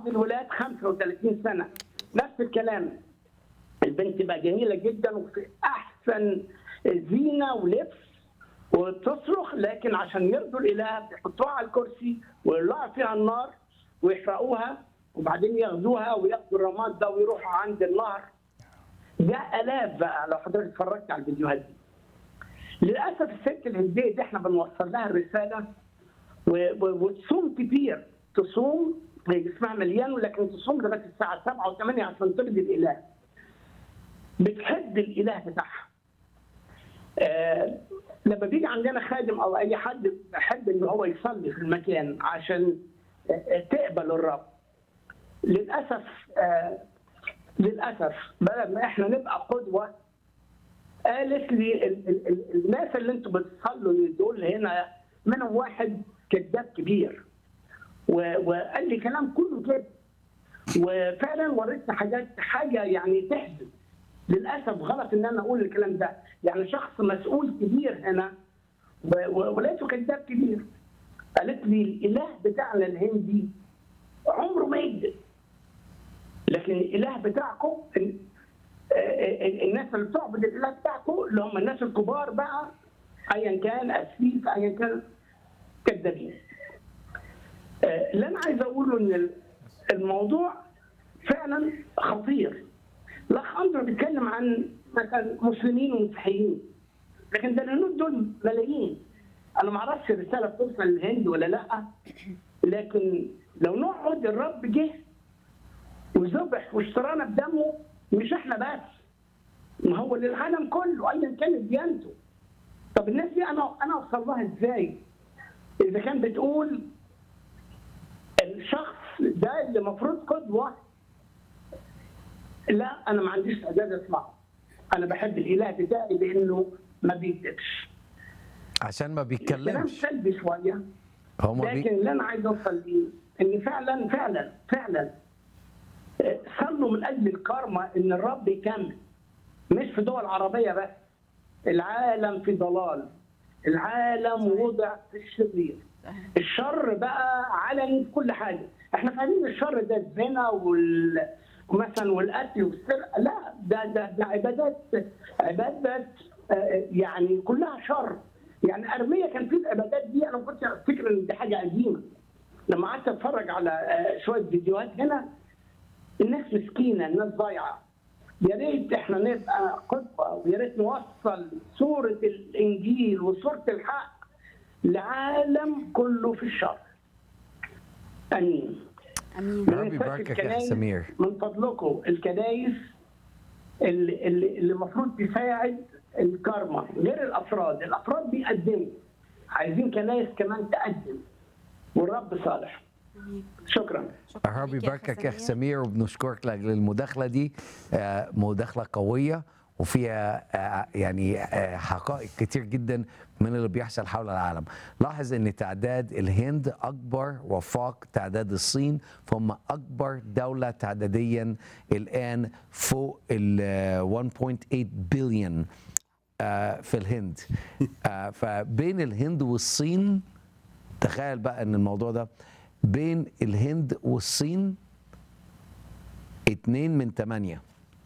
الولاد 35 سنه نفس الكلام البنت بقى جميله جدا وفي احسن زينه ولبس وتصرخ لكن عشان يرضوا الاله بيحطوها على الكرسي ويولعوا فيها النار ويحرقوها وبعدين ياخدوها وياخدوا الرماد ده ويروحوا عند النهر ده الاف بقى لو حضرتك اتفرجت على الفيديوهات دي للاسف الست الهنديه دي احنا بنوصل لها الرساله و- و- وتصوم كتير تصوم هي جسمها مليان ولكن تصوم لغايه الساعه 7 و8 عشان ترضي الاله بتحب الاله بتاعها آه لما بيجي عندنا خادم او اي حد بيحب ان هو يصلي في المكان عشان آه، آه، تقبل الرب للاسف آه للاسف بدل ما احنا نبقى قدوه قالت لي ال- ال- ال- الناس اللي انتوا بتصلوا دول هنا منهم واحد كذاب كبير و- وقال لي كلام كله كده وفعلا وريتني حاجات حاجه يعني تحزن للاسف غلط ان انا اقول الكلام ده يعني شخص مسؤول كبير هنا و- و- ولقيته كذاب كبير قالت لي الاله بتاعنا الهندي عمره ما يكذب لكن الاله بتاعكم ال- آه، آه، الناس اللي بتعبد الاله بتاعكم اللي هم الناس الكبار بقى ايا كان اسفيف ايا كان كذابين آه، اللي انا عايز اقوله ان الموضوع فعلا خطير الاخ اندرو بيتكلم عن مثلا مسلمين ومسيحيين لكن ده الهنود دول ملايين انا ما اعرفش الرساله بتوصل للهند ولا لا لكن لو نقعد الرب جه وذبح واشترانا بدمه مش احنا بس ما هو للعالم كله ايا كانت ديانته طب الناس دي انا انا اوصل لها ازاي؟ اذا كان بتقول الشخص ده اللي المفروض قدوه لا انا ما عنديش استعداد اسمعه انا بحب الاله بتاعي لانه ما بيكذبش عشان ما كلام بيتكلمش سلبي شويه هو ما لكن بي... اللي انا عايز اوصل ليه ان فعلا فعلا فعلا آه، صلوا من اجل الكارما ان الرب يكمل مش في دول عربيه بس العالم في ضلال العالم وضع في الشرير الشر بقى علني في كل حاجه احنا فاهمين الشر ده الزنا وال مثلا والقتل والسرقه لا ده ده ده عبادات عبادات آه، يعني كلها شر يعني ارميه كان في العبادات دي انا كنت افتكر ان دي حاجه قديمه لما قعدت اتفرج على آه، شويه فيديوهات هنا الناس مسكينه الناس ضايعه يا ريت احنا نبقى قدوه ويا ريت نوصل صوره الانجيل وصوره الحق لعالم كله في الشر امين امين ما ربي ننساش يباركك يا الكنايس سمير. من فضلكم الكنايس اللي اللي اللي المفروض تساعد الكارما غير الافراد، الافراد بيقدموا عايزين كنايس كمان تقدم والرب صالح. شكرا. شكرا ربي ليك يباركك يا سمير وبنشكرك لاجل المداخله دي آه، مداخله قويه وفيها آه، يعني آه، حقائق كتير جدا من اللي بيحصل حول العالم لاحظ ان تعداد الهند اكبر وفاق تعداد الصين فهم اكبر دوله تعداديا الان فوق ال آه، 1.8 بليون آه، في الهند آه، فبين الهند والصين تخيل بقى ان الموضوع ده بين الهند والصين اتنين من تمانية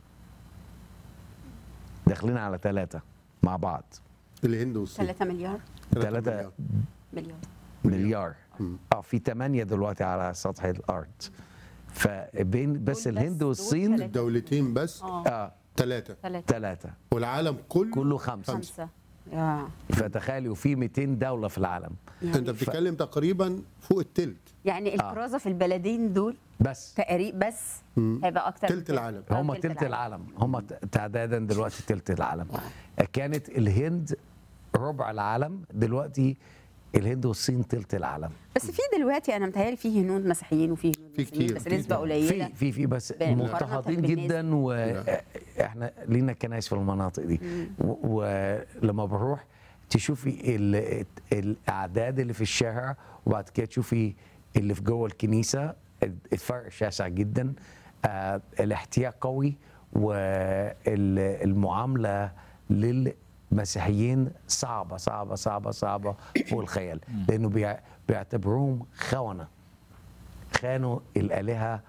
داخلين على ثلاثة مع بعض الهند والصين 3 مليار ثلاثة مليار. مليون مليار اه في ثمانية دلوقتي على سطح الأرض فبين بس دول بس- الهند دول والصين تلاتة. الدولتين بس اه اه ثلاثة ثلاثة ثلاثة والعالم كله كله خمسة خمسة يا فتخيلوا في 200 دولة في العالم انت يعني, بتتكلم تقريبا فوق التلت يعني الكرازة في البلدين دول بس تقريبا بس هيبقى اكتر من تلت كده. العالم. آه، هم تلت العالم هم تعدادا دلوقتي تلت العالم كانت الهند ربع العالم دلوقتي الهند والصين تلت العالم بس في دلوقتي انا متهيألي في هنود مسيحيين وفي هنود في مسلمين، كتير، بس في نسبة طبعاً. قليلة في في في بس مقارنة مضطهدين بالناس. جدا واحنا لينا كنايس في المناطق دي و- ولما بروح تشوفي ال- الاعداد اللي في الشارع وبعد كده تشوفي اللي في جوه الكنيسه الفرق شاسع جدا آه، الاحتياج قوي والمعامله للمسيحيين صعبه صعبه صعبه صعبه فوق الخيال لانه بيع- بيعتبروهم خونه خانوا الالهه